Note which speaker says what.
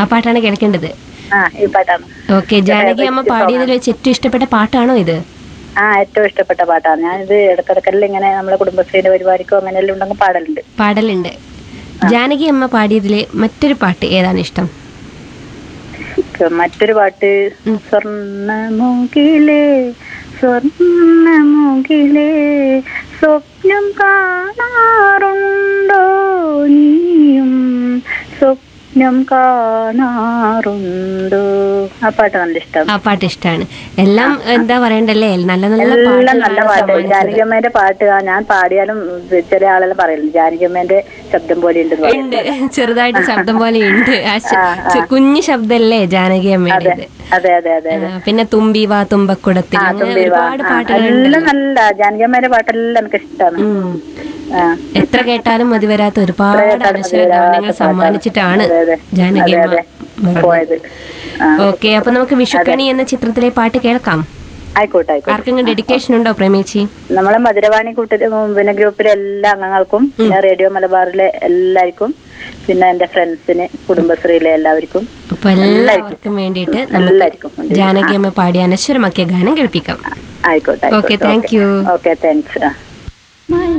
Speaker 1: ആ പാട്ടാണ് കേൾക്കേണ്ടത്
Speaker 2: ആ ഈ പാട്ടാണ്
Speaker 1: ഓക്കെ ജാനകി അമ്മ പാടിയതിൽ വെച്ച് ഏറ്റവും ഇഷ്ടപ്പെട്ട പാട്ടാണോ ഇത്
Speaker 2: ആ ഏറ്റവും ഇഷ്ടപ്പെട്ട പാട്ടാണ് ഞാനിത് ഇടക്കിടക്കെല്ലാം ഇങ്ങനെ നമ്മളെ കുടുംബശ്രീയുടെ പരിപാടിക്കോ അങ്ങനെയെല്ലാം ഉണ്ടെങ്കിൽ പാടലുണ്ട്
Speaker 1: പാടലുണ്ട് ജാനകി അമ്മ പാടിയതിലെ മറ്റൊരു പാട്ട് ഏതാണ് ഇഷ്ടം
Speaker 2: മറ്റൊരു പാട്ട് സ്വർണ്ണമുകിലേ സ്വർണ്ണമുകിലേ സ്വപ്നം കാണാറുണ്ടോ നീയും സ്വപ്നം കാണാറുണ്ടോ ആ പാട്ട് നല്ല ഇഷ്ടം
Speaker 1: ആ പാട്ട് ഇഷ്ടമാണ് എല്ലാം എന്താ പറയണ്ടല്ലേ നല്ല നല്ല
Speaker 2: എല്ലാം നല്ല
Speaker 1: പാട്ടുകളാണ്
Speaker 2: പാട്ട്
Speaker 1: സമ്മാനിച്ചത്.
Speaker 2: ജാനകിയമ്മേന്റെ പാട്ട് ആ ഞാൻ പാടിയാലും ചില ആളെല്ലാം പറയലുണ്ട് ജാനകിയമ്മേന്റെ ശബ്ദം പോലെ ഉണ്ട്
Speaker 1: ഉണ്ട് ചെറുതായിട്ട് ശബ്ദം പോലെ ഉണ്ട് ആ ശ- ചെ- കുഞ്ഞു ശബ്ദല്ലേ ജാനകി അമ്മയുടെ ഇത്
Speaker 2: അതെ അതെ അതെ
Speaker 1: ആ, പിന്നെ തുമ്പി വാ തുമ്പക്കുടത്തിൽ
Speaker 2: ആ,
Speaker 1: അങ്ങനെ
Speaker 2: തുമ്പി വാ.
Speaker 1: ഒരുപാട്
Speaker 2: ആ,
Speaker 1: പാട്ടുകളുണ്ട്
Speaker 2: എല്ലാം നല്ല ജാനകിയമ്മേന്റെ പാട്ടെല്ലാം എനിക്ക് ഇഷ്ടമാണ്
Speaker 1: ഉം.
Speaker 2: ആ
Speaker 1: എത്ര കേട്ടാലും മതി വരാത്ത ഒരുപാട്
Speaker 2: കേട്ടാലും
Speaker 1: അനശ്വര
Speaker 2: മതി വരാത്ത
Speaker 1: ഗാനങ്ങൾ സമ്മാനിച്ചിട്ടാണ്
Speaker 2: അതെ, അതെ.
Speaker 1: ജാനകി
Speaker 2: അതെ,
Speaker 1: അമ്മ
Speaker 2: അതെ. പോയത് ആ
Speaker 1: ഓക്കെ അപ്പൊ നമുക്ക് വിഷുക്കണി എന്ന ചിത്രത്തിലെ പാട്ട് കേൾക്കാം
Speaker 2: ആയിക്കോട്ടെ ആയിക്കോട്ടെ
Speaker 1: ആർക്കെങ്കിലും ഡെഡിക്കേഷൻ ഉണ്ടോ പ്രേമിച്ചി
Speaker 2: നമ്മളെ മധുരവാണി കൂട്ട പിന്നെ ഗ്രൂപ്പിലെ എല്ലാ അംഗങ്ങൾക്കും പിന്നെ റേഡിയോ മലബാറിലെ എല്ലാവർക്കും പിന്നെ എന്റെ ഫ്രണ്ട്സിന് കുടുംബശ്രീയിലെ എല്ലാവർക്കും
Speaker 1: അപ്പൊ എല്ലാവർക്കും വേണ്ടിയിട്ട് നമുക്ക്
Speaker 2: എല്ലാവർക്കും ഉണ്ട്.
Speaker 1: ജാനകി അമ്മ പാടി അനശ്വരമാക്കിയ ഗാനം കേൾപ്പിക്കാം
Speaker 2: ആയിക്കോട്ടെ
Speaker 1: Okay, thank you.
Speaker 2: Okay thanks ആ